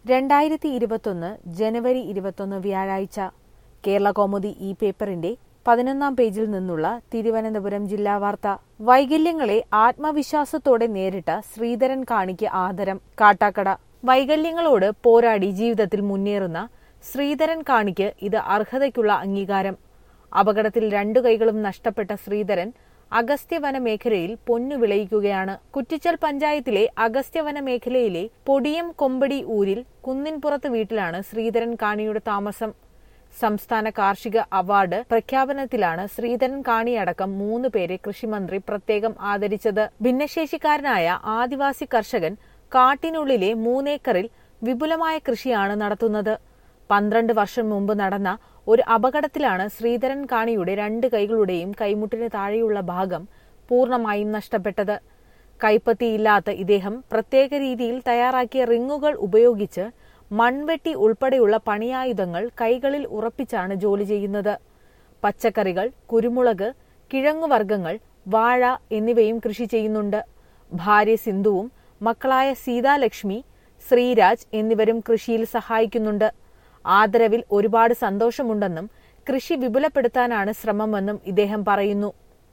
രണ്ടായിരത്തി ഇരുപത്തൊന്ന് ജനുവരി ഇരുപത്തൊന്ന് വ്യാഴാഴ്ച കേരള കൗമുദി ഈ പേപ്പറിന്റെ പതിനൊന്നാം പേജിൽ നിന്നുള്ള തിരുവനന്തപുരം ജില്ലാ വാർത്ത വൈകല്യങ്ങളെ ആത്മവിശ്വാസത്തോടെ നേരിട്ട ശ്രീധരൻ കാണിക്ക് ആദരം കാട്ടാക്കട വൈകല്യങ്ങളോട് പോരാടി ജീവിതത്തിൽ മുന്നേറുന്ന ശ്രീധരൻ കാണിക്ക് ഇത് അർഹതയ്ക്കുള്ള അംഗീകാരം അപകടത്തിൽ രണ്ടു കൈകളും നഷ്ടപ്പെട്ട ശ്രീധരൻ അഗസ്ത്യവന മേഖലയിൽ പൊന്നു വിളയിക്കുകയാണ് കുറ്റിച്ചൽ പഞ്ചായത്തിലെ അഗസ്ത്യവന മേഖലയിലെ പൊടിയം കൊമ്പടി ഊരിൽ കുന്നിൻപുറത്ത് വീട്ടിലാണ് ശ്രീധരൻ കാണിയുടെ താമസം സംസ്ഥാന കാർഷിക അവാർഡ് പ്രഖ്യാപനത്തിലാണ് ശ്രീധരൻ കാണിയടക്കം മൂന്ന് പേരെ കൃഷിമന്ത്രി പ്രത്യേകം ആദരിച്ചത് ഭിന്നശേഷിക്കാരനായ ആദിവാസി കർഷകൻ കാട്ടിനുള്ളിലെ മൂന്നേക്കറിൽ വിപുലമായ കൃഷിയാണ് നടത്തുന്നത് പന്ത്രണ്ട് വർഷം മുമ്പ് നടന്ന ഒരു അപകടത്തിലാണ് ശ്രീധരൻ കാണിയുടെ രണ്ട് കൈകളുടെയും കൈമുട്ടിന് താഴെയുള്ള ഭാഗം പൂർണ്ണമായും നഷ്ടപ്പെട്ടത് കൈപ്പത്തിയില്ലാത്ത ഇദ്ദേഹം പ്രത്യേക രീതിയിൽ തയ്യാറാക്കിയ റിങ്ങുകൾ ഉപയോഗിച്ച് മൺവെട്ടി ഉൾപ്പെടെയുള്ള പണിയായുധങ്ങൾ കൈകളിൽ ഉറപ്പിച്ചാണ് ജോലി ചെയ്യുന്നത് പച്ചക്കറികൾ കുരുമുളക് കിഴങ്ങുവർഗ്ഗങ്ങൾ വാഴ എന്നിവയും കൃഷി ചെയ്യുന്നുണ്ട് ഭാര്യ സിന്ധുവും മക്കളായ സീതാലക്ഷ്മി ശ്രീരാജ് എന്നിവരും കൃഷിയിൽ സഹായിക്കുന്നുണ്ട് ആദരവിൽ ഒരുപാട് സന്തോഷമുണ്ടെന്നും കൃഷി വിപുലപ്പെടുത്താനാണ് ശ്രമമെന്നും ഇദ്ദേഹം പറയുന്നു